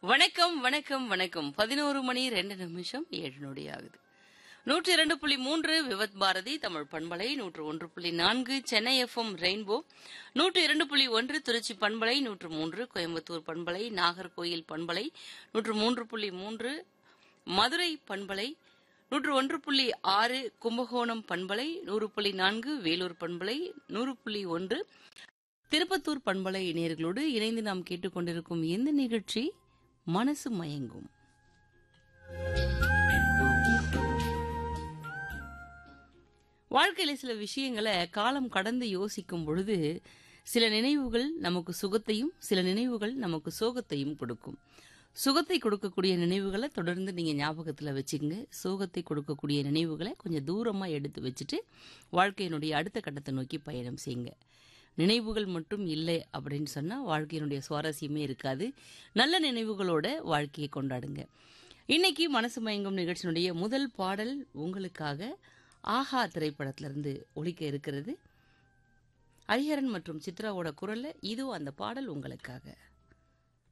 வணக்கம் வணக்கம் வணக்கம் பதினோரு மணி ரெண்டு நிமிஷம் ஏழு நொடி ஆகுது நூற்றி இரண்டு புள்ளி மூன்று விவத் பாரதி தமிழ் பண்பலை நூற்று ஒன்று புள்ளி நான்கு சென்னை எஃப்எம் ரெயின்போ நூற்று இரண்டு புள்ளி ஒன்று திருச்சி பண்பலை நூற்று மூன்று கோயம்புத்தூர் பண்பலை நாகர்கோயில் பண்பலை நூற்று மூன்று புள்ளி மூன்று மதுரை பண்பலை நூற்று ஒன்று புள்ளி ஆறு கும்பகோணம் பண்பலை நூறு புள்ளி நான்கு வேலூர் பண்பலை நூறு புள்ளி ஒன்று திருப்பத்தூர் பண்பலை இணையர்களோடு இணைந்து நாம் கேட்டுக்கொண்டிருக்கும் இந்த நிகழ்ச்சி மனசு மயங்கும் வாழ்க்கையில சில விஷயங்களை காலம் கடந்து யோசிக்கும் பொழுது சில நினைவுகள் நமக்கு சுகத்தையும் சில நினைவுகள் நமக்கு சோகத்தையும் கொடுக்கும் சுகத்தை கொடுக்கக்கூடிய நினைவுகளை தொடர்ந்து நீங்க ஞாபகத்துல வச்சுக்கங்க சோகத்தை கொடுக்கக்கூடிய நினைவுகளை கொஞ்சம் தூரமா எடுத்து வச்சுட்டு வாழ்க்கையினுடைய அடுத்த கட்டத்தை நோக்கி பயணம் செய்யுங்க நினைவுகள் மட்டும் இல்லை அப்படின்னு சொன்னா வாழ்க்கையினுடைய சுவாரஸ்யமே இருக்காது நல்ல நினைவுகளோட வாழ்க்கையை கொண்டாடுங்க இன்னைக்கு மனசு மயங்கும் நிகழ்ச்சியினுடைய முதல் பாடல் உங்களுக்காக ஆஹா திரைப்படத்திலிருந்து ஒலிக்க இருக்கிறது ஹரிஹரன் மற்றும் சித்ராவோட குரல்ல இதோ அந்த பாடல் உங்களுக்காக